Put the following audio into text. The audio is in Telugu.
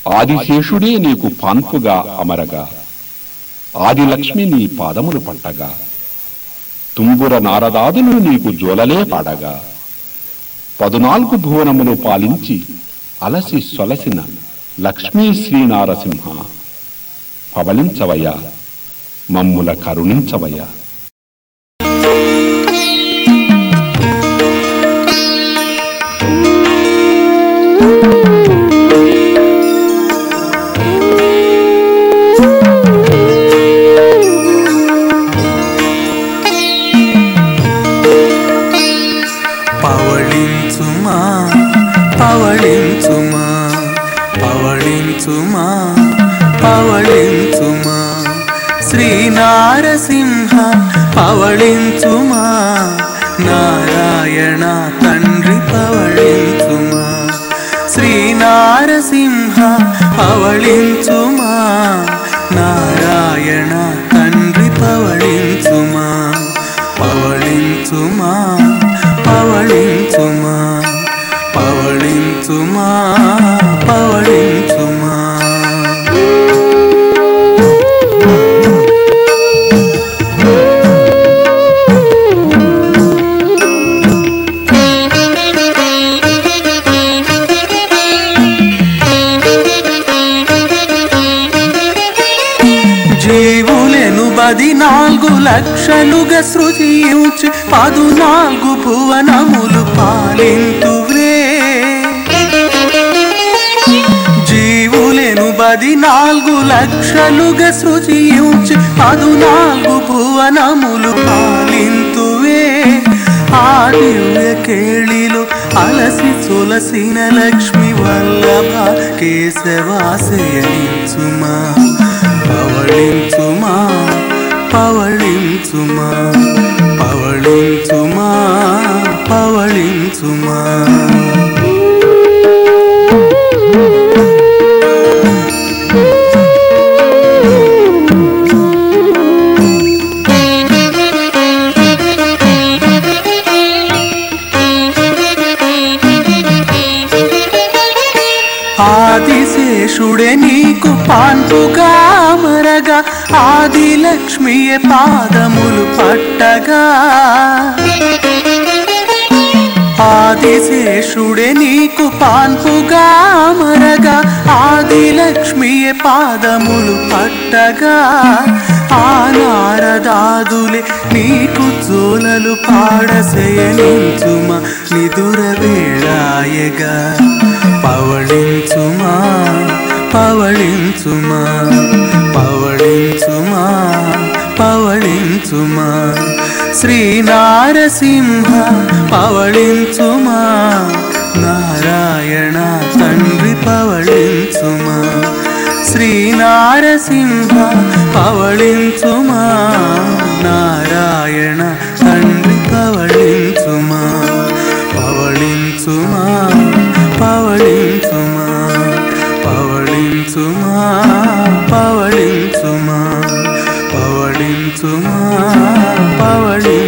ఆదిశేషుడే నీకు పాన్పుగా అమరగా ఆదిలక్ష్మి నీ పాదములు పట్టగా తుంబుర నారదాదులు నీకు జోలలే పాడగా పదునాలుగు భువనములు పాలించి అలసి సొలసిన లక్ష్మీ శ్రీనారసింహ పవలించవయ్యా మమ్ముల కరుణించవయ్యా పవళించుమా పవళించుమా పవళించుమా పవళించుమా శ్రీనారసింహ పవళించుమా నారాయణ తండ్రి పవళించుమా శ్రీనారసింహ పవళించుమా నారాయణ తండ్రి పవళించుమా పవళించుమా పవళించుమా పవళించుమా పవళించుమా జీవులెను బది నాలుగు లక్షలుగా సృజించి పదునాలుగు భువనములు పాలింతువ్రే జీవులెను బది నాలుగు లక్షలుగా సృజించి పదునాలుగు భువనములు పాలింతువే ఆ దివ్య కేళిలో అలసి తులసిన లక్ష్మి వల్లభ కేశవాసయనించుమా పవళించుమా పవళించుమా పవళించుమా పవళించుమా ఆదిశేషుడే నీకు పాన్పుగా మరగా ఆది లక్ష్మియే పాదములు పట్టగా ఆదిశేషుడే నీకు పాన్పుగా మరగా ఆది లక్ష్మియే పాదములు పట్టగా ఆ నారదాదులే నీకు జోలలు పాడసేయనించుమ నిదుర వేళాయగా పవళించుమా పవళించుమా పవళించుమా పవళించుమా శ్రీనారసింహ పవళించుమా నారాయణ తండ్రి పవళించుమా శ్రీనారసింహ పవళించుమా నారాయణ తండ్రి పవళించుమా పవళించుమా పవళించుమా పవళించుమా పవళించుమా పవళించుమా పవళించుమా